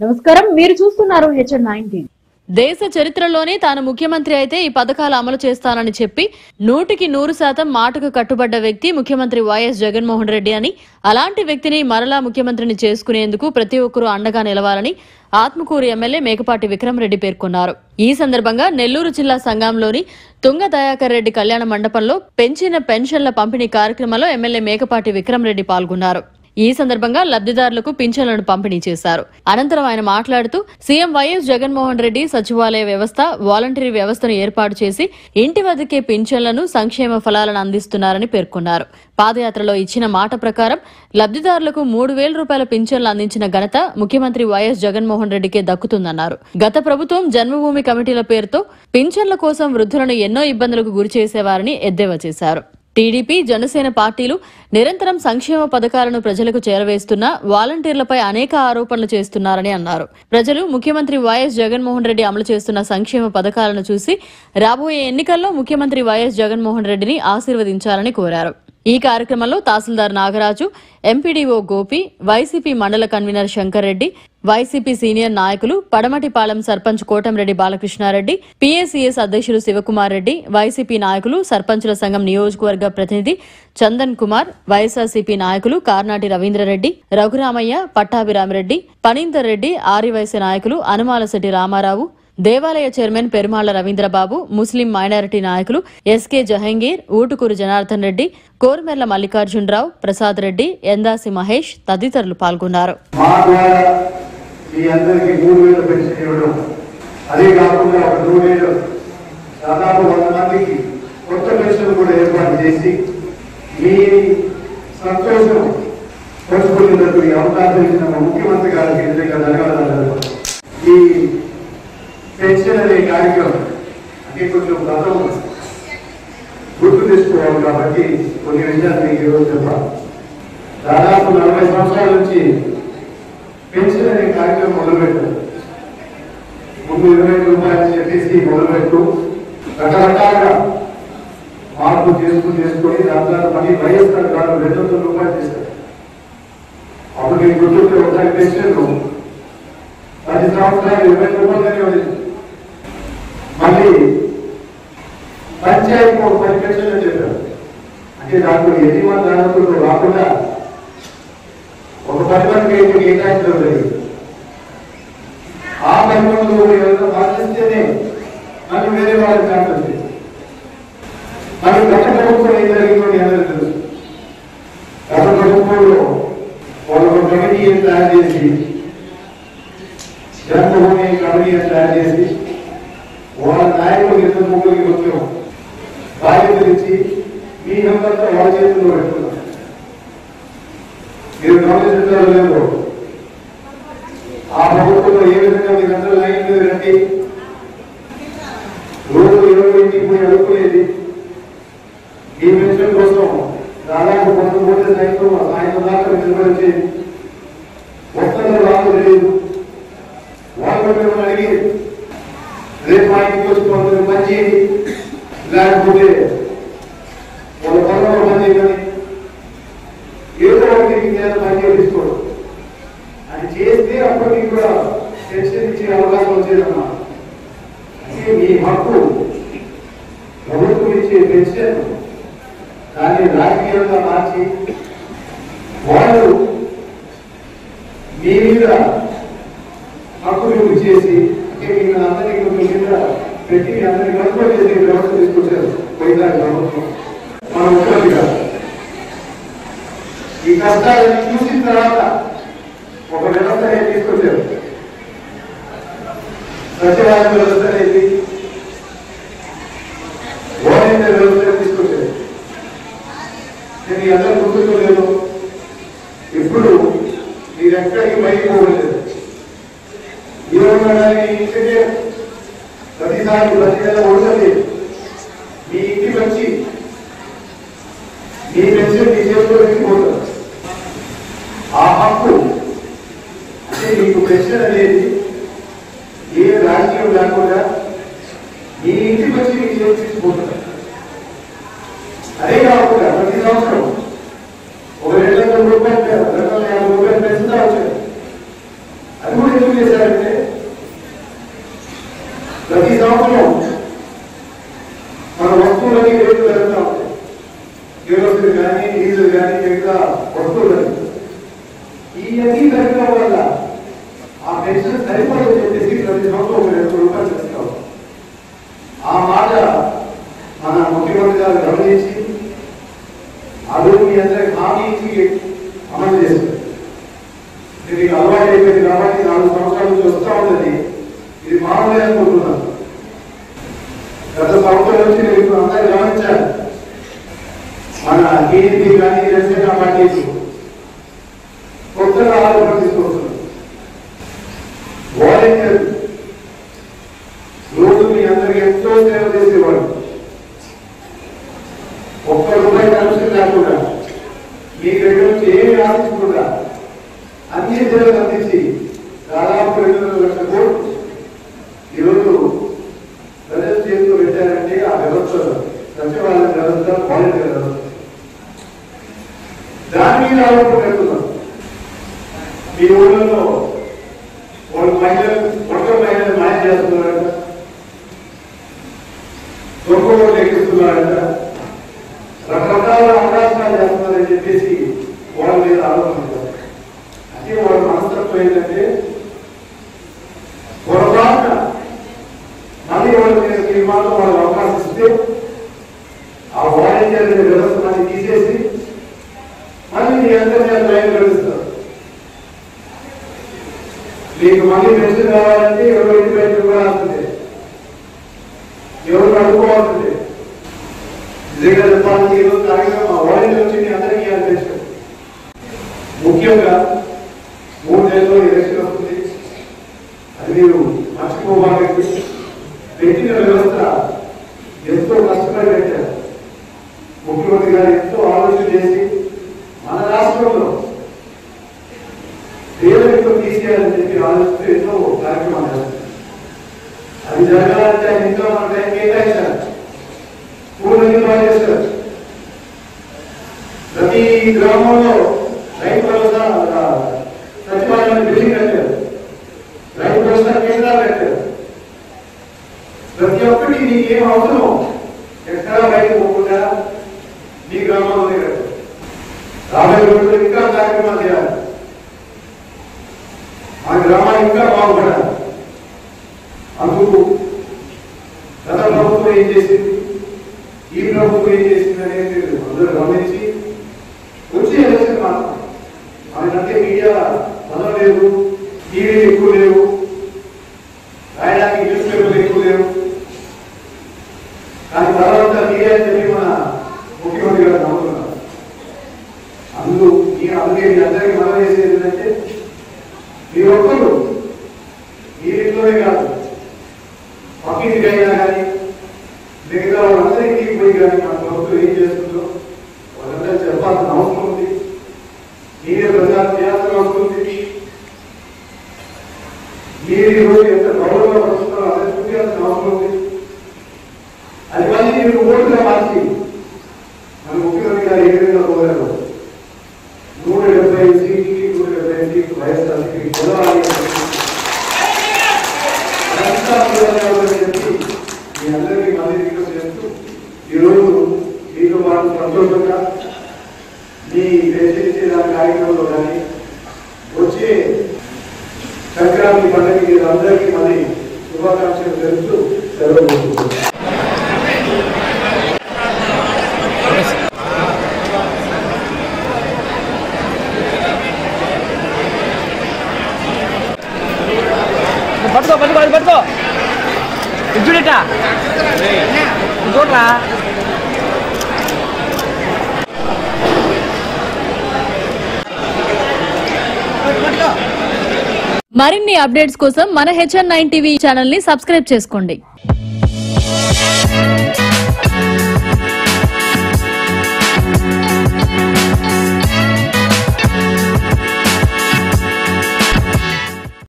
నమస్కారం మీరు చూస్తున్నారు హెచ్ఎన్ నైన్ టీవీ దేశ చరిత్రలోనే తాను ముఖ్యమంత్రి అయితే ఈ పథకాలు అమలు చేస్తానని చెప్పి నూటికి నూరు శాతం మాటకు కట్టుబడ్డ వ్యక్తి ముఖ్యమంత్రి వైఎస్ జగన్మోహన్ రెడ్డి అని అలాంటి వ్యక్తిని మరలా ముఖ్యమంత్రిని చేసుకునేందుకు ప్రతి ఒక్కరూ అండగా నిలవాలని ఆత్మకూరు ఎమ్మెల్యే మేకపాటి విక్రమరెడ్డి పేర్కొన్నారు ఈ సందర్భంగా నెల్లూరు జిల్లా సంఘంలోని తుంగ దయాకర్ రెడ్డి కళ్యాణ మండపంలో పెంచిన పెన్షన్ల పంపిణీ కార్యక్రమంలో ఎమ్మెల్యే మేకపాటి విక్రమరెడ్డి పాల్గొన్నారు ఈ సందర్భంగా లబ్ధిదారులకు పింఛన్లను పంపిణీ చేశారు అనంతరం ఆయన మాట్లాడుతూ సీఎం వైఎస్ జగన్మోహన్ రెడ్డి సచివాలయ వ్యవస్థ వాలంటరీ వ్యవస్థను ఏర్పాటు చేసి ఇంటి వద్దకే పింఛన్లను సంక్షేమ ఫలాలను అందిస్తున్నారని పేర్కొన్నారు పాదయాత్రలో ఇచ్చిన మాట ప్రకారం లబ్ధిదారులకు మూడు వేల రూపాయల పింఛన్లు అందించిన ఘనత ముఖ్యమంత్రి వైఎస్ జగన్మోహన్ రెడ్డికే దక్కుతుందన్నారు గత ప్రభుత్వం జన్మభూమి కమిటీల పేరుతో పింఛన్ల కోసం వృద్ధులను ఎన్నో ఇబ్బందులకు గురి చేసేవారని ఎద్దేవా చేశారు టీడీపీ జనసేన పార్టీలు నిరంతరం సంక్షేమ పథకాలను ప్రజలకు చేరవేస్తున్నా వాలంటీర్లపై అనేక ఆరోపణలు చేస్తున్నారని అన్నారు ప్రజలు ముఖ్యమంత్రి వైఎస్ జగన్మోహన్ రెడ్డి అమలు చేస్తున్న సంక్షేమ పథకాలను చూసి రాబోయే ఎన్నికల్లో ముఖ్యమంత్రి వైఎస్ జగన్మోహన్ రెడ్డిని ఆశీర్వదించాలని కోరారు ఈ కార్యక్రమంలో తహసీల్దార్ నాగరాజు ఎంపీడీఓ గోపి వైసీపీ మండల convener Shankar Reddy YCP senior నాయకులు పడమటిపాలెం సర్పంచ్ కోటంరెడ్డి బాలకృష్ణారెడ్డి పీఏసీఎస్ అధ్యక్షులు శివకుమార్ రెడ్డి వైసీపీ నాయకులు సర్పంచుల సంఘం నియోజకవర్గ ప్రతినిధి చందన్ కుమార్ వైఎస్ఆర్సీపీ నాయకులు కార్నాటి రవీంద్రరెడ్డి రఘురామయ్య పట్టాభిరామిరెడ్డి పనీందర్ రెడ్డి ఆర్యవైశ్య నాయకులు అనుమాలశెట్టి రామారావు దేవాలయ chairman Perumalla Ravindrababu Muslim minority నాయకులు ఎస్కే జహంగీర్ ఊటుకూరు జనార్దన్ రెడ్డి కోరుమెర్ల మల్లికార్జునరావు ప్రసాద్ రెడ్డి ఎందాసి మహేష్ తదితరులు పాల్గొన్నారు మా ద్వారా మీ అందరికీ మూడు వేలు పెన్షన్ ఇవ్వడం అదే కాకుండా ఒక నూరేళ్ళు దాదాపు వంద మందికి కొత్త పెన్షన్ కూడా ఏర్పాటు చేసి మీ సంతోషం పంచుకునేందుకు ఈ అవకాశం ఇచ్చిన మా ముఖ్యమంత్రి గారికి నిజంగా ధన్యవాదాలు ఈ పెన్షన్ అనే కార్యక్రమం అంటే కొంచెం గతం గుర్తు తెచ్చుకోవాలి కాబట్టి కొన్ని విషయాలు మీకు ఈరోజు చెప్పాలి దాదాపు నలభై సంవత్సరాల నుంచి పెన్షన్ అనే కార్యక్రమం మొదలుపెట్టారు ముందు ఇరవై ఐదు రూపాయలు చెప్పేసి మొదలుపెట్టు రకరకాలుగా మార్పు చేసుకుని చేసుకొని దాని తర్వాత మళ్ళీ వైఎస్ఆర్ గారు రెండు వందల రూపాయలు చేశారు అప్పుడు మీకు గుర్తుంటే ఒకసారి పెన్షన్ పది సంవత్సరాలు ఇరవై రూపాయలనే ఉంది మళ్ళీ పంచాయతీ ఒక పది పెన్షన్లు చెప్పారు అంటే దాంట్లో ఎన్ని మంది అర్హతలు రాకుండా ఒక పది మందికి అయితే కేటాయించడం జరిగింది ఆ పది మందిలో ఎవరైనా మార్చిస్తేనే మళ్ళీ వేరే వాళ్ళకి ఛాన్స్ వచ్చింది మరి గత ప్రభుత్వం ఏం జరిగిందో మీ అందరికీ తెలుసు గత ప్రభుత్వంలో వాళ్ళు ఒక కమిటీ తయారు చేసి జన్మభూమి కమిటీ తయారు చేసి వాళ్ళ నాయకులు ఇద్దరు ముగ్గురికి వచ్చాం బాధ్యతలు ఇచ్చి మీ నెంబర్తో వాళ్ళ చేతుల్లో పెట్టుకున్నాం మీరు గమనించారో లేదో ఆ ప్రభుత్వంలో ఏ విధంగా మీరందరూ లైన్ మీద రండి రోజు ఇరవై ఇంటికి పోయి అడుక్కునేది ఈ పెన్షన్ కోసం దాదాపు కొంత పోతే సాయంత్రం సాయంత్రం దాకా నిలబడిచేది ఒక్కరు రాదు తెలియదు వాళ్ళు మిమ్మల్ని అడిగి రేపు మా ఇంటికి వచ్చి కొందరు మంచి లేకపోతే వాళ్ళ పొలంలో పని చేయమని ఏదో ఒకటి నేను పని చేయించుకోవడం అది చేస్తే అప్పటికి కూడా పెన్షన్ ఇచ్చే అవకాశం వచ్చేదమ్మా అంటే మీ హక్కు ప్రభుత్వం ఇచ్చే పెన్షన్ దాన్ని రాజకీయంగా మార్చి వాళ్ళు మీ మీద హక్కు మీకు చేసి అంటే మీకు అందరికీ మీ మీద పెట్టి మీ అందరికీ కంట్రోల్ చేసే వ్యవస్థ తీసుకొచ్చారు పోయిన ప్రభుత్వం మన ముఖ్యమంత్రి ఈ కష్టాలను చూసిన తర్వాత ఒక వ్యవస్థ అనేది తీసుకొచ్చారు సచివాలయ వ్యవస్థ అనేది వాలంటీర్ వ్యవస్థ తీసుకొచ్చారు నేను అందరూ గుర్తుంచలేదు ఇప్పుడు మీరు ఎక్కడికి బయటకు పోలేదు ఈరోజు ఇంటికే ప్రతిసారి ప్రతి నెల ఉండదు మీ ఇంటికి వచ్చి మీ పెన్షన్ మీ చేతిలో పెట్టిపోతారు ఆ హక్కు అంటే మీకు పెన్షన్ అనేది ఏ రాజకీయం లేకుండా మీ ఇంటికి వచ్చి మీకు చేతి తీసుకుపోతారు అదే కాకుండా ప్రతి సంవత్సరం ఒక రెండు వందల రూపాయలు రెండు వందల యాభై రూపాయలు పెంచుతా వచ్చారు అది కూడా ఎందుకు చేశారు అన్ని జరగడం వల్ల ఆ పెన్షన్ సరిపడదని చెప్పేసి ప్రతి సంవత్సరం ఒక రెండు రూపాయలు తెస్తాం ఆ మాట మన ముఖ్యమంత్రి గారు గమనించి అదుపు మీ అందరికి హామీ ఇచ్చి అమలు చేస్తారు దీనికి అలవాటు అయిపోయింది కాబట్టి నాలుగు సంవత్సరాల నుంచి వస్తూ ఉన్నది ఇది మామూలే అనుకుంటున్నాను గత సంవత్సరం నుంచి నేను ఇప్పుడు అందరూ గమనించాను మన టీడీపీ కానీ జనసేన పార్టీకి కొత్తగా ఆలోచన తీసుకొస్తున్నారు వాలంటీర్ రోజు మీ అందరికి ఎంతో సేవ చేసేవాడు ఒక్క రూపాయి కమిషన్ లేకుండా మీ దగ్గర నుంచి ఏమి ఆశించకుండా అన్ని సేవలు అందించి దాదాపు రెండు లక్షల కోట్లు ఈరోజు ప్రజల చేతిలో పెట్టారంటే ఆ వ్యవస్థ సచివాలయ వ్యవస్థ వాలంటీర్ వ్యవస్థ దాని మీద ఆరోపణ పెడుతున్నాం మీ ఊళ్ళలో వాళ్ళు మహిళలు ఒక్క మహిళలు మాయ చేస్తున్నారంట దొంగ ఓట్లు ఎక్కిస్తున్నారంట రకరకాల అవకాశాలు చేస్తున్నారని చెప్పేసి వాళ్ళ మీద ఆరోపణ చేస్తారు. అంటే వాళ్ళ మనస్తత్వం ఏంటంటే పొరపాటున మళ్ళీ వాళ్ళ మీద ఈ మాత్రం వాళ్ళకి అవకాశం ఇస్తే ఆ వాలంటీర్ అనే వ్యవస్థ మళ్ళీ తీసేసి మళ్ళీ మీ అందరినీ లైన్ గడుస్తారు మీకు మళ్ళీ పెన్షన్ కావాలంటే ఎవరు ఇంటి బయట ఇవ్వాల్సిందే ఎవరు అడుకోవాల్సిందే నిజంగా చెప్పాలంటే ఈరోజు కార్యక్రమం ఆ వాలంటీర్ వచ్చి మీ అందరికీ ఇవ్వాలి పెన్షన్ ముఖ్యంగా మూడు నెలల్లో ఎలక్షన్ వస్తుంది అది మీరు మర్చిపోవాలి పెట్టిన వ్యవస్థ ఎంతో కష్టపడి పెట్టారు ముఖ్యమంత్రి గారు ఎంతో ఆలోచన చేసి మన రాష్ట్రంలో పేదరికం తీసేయాలని చెప్పి ఆలోచిస్తూ ఎన్నో కార్యక్రమాలు చేస్తారు అది జరగాలంటే ఆయన ఇంకా మన టైం కేటాయించారు పూర్ణ నిర్మాణం చేస్తారు ప్రతి గ్రామంలో రైతు భరోసా ఆ, సచివాలయం బిల్డింగ్ కట్టారు రైతు భరోసా కేంద్రాలు కట్టారు ప్రతి ఒక్కటి నీకు ఏం అవసరం ఎక్కడా బయటకు పోకుండా నీ గ్రామంలోనే కట్టారు రాబోయే రోజుల్లో ఇంకా కార్యక్రమాలు చేయాలి మన గ్రామాలు ఇంకా బాగుపడాలి అందుకు గత ప్రభుత్వం ఏం చేసింది ఈ ప్రభుత్వం ఏం చేసింది అనేది అందరూ గమనించి వచ్చే ఎలక్షన్ మాత్రం మనకంటే మీడియా బలం లేదు టీవీలు ఎక్కువ లేవు రాయడానికి న్యూస్ పేపర్లు ఎక్కువ లేవు కానీ తర్వాత మీడియా అని చెప్పి మన ముఖ్యమంత్రి గారు నమ్ముతున్నారు అందు ఈ అందుకే మీ అందరికీ మనం చేసేది ఏంటంటే మీ ఒక్కరు మీ ఇంట్లోనే కాదు పక్కింటికి అయినా కానీ మిగతా వాళ్ళందరికీ పోయి కానీ మన ప్రభుత్వం ఏం చేస్తుందో వాళ్ళందరూ చెప్పాల్సిన అవసరం ఉంది మీరే ప్రచారం చేయాల్సిన అవసరం ఉంది మీరు ఈ రోజు ఎంత గౌరవంగా పడుతున్నారో అదే చూపించాల్సిన అవసరం ఉంది అది మళ్ళీ మీరు ఓటుగా మార్చి మన ముఖ్యమంత్రి గారు ఏ విధంగా కోరారు నూట డెబ్బై సీట్లకి నూట డెబ్బై సీట్లు వైఎస్ఆర్సీపీ గెలవాలి అని చెప్పి అదంతా గెలవాలని చెప్పి మీ అందరికీ మళ్ళీ రిక్వెస్ట్ చేస్తూ ఈరోజు మీతో పాటు సంతోషంగా మీ ప్రశ్నించే దాని కార్యక్రమంలో కానీ వచ్చే సంక్రాంతి పండుగకి అందరికీ మళ్ళీ శుభాకాంక్షలు తెలుపుతూ సెలవు తీసుకుంటున్నాను. పట్టుకో పట్టుకో అది పట్టుకో ఇది చూడట ఇది చూడరా మరిన్ని అప్డేట్స్ కోసం మన హెచ్ఎన్ నైన్ టీవీ ఛానల్ ని సబ్స్క్రైబ్ చేసుకోండి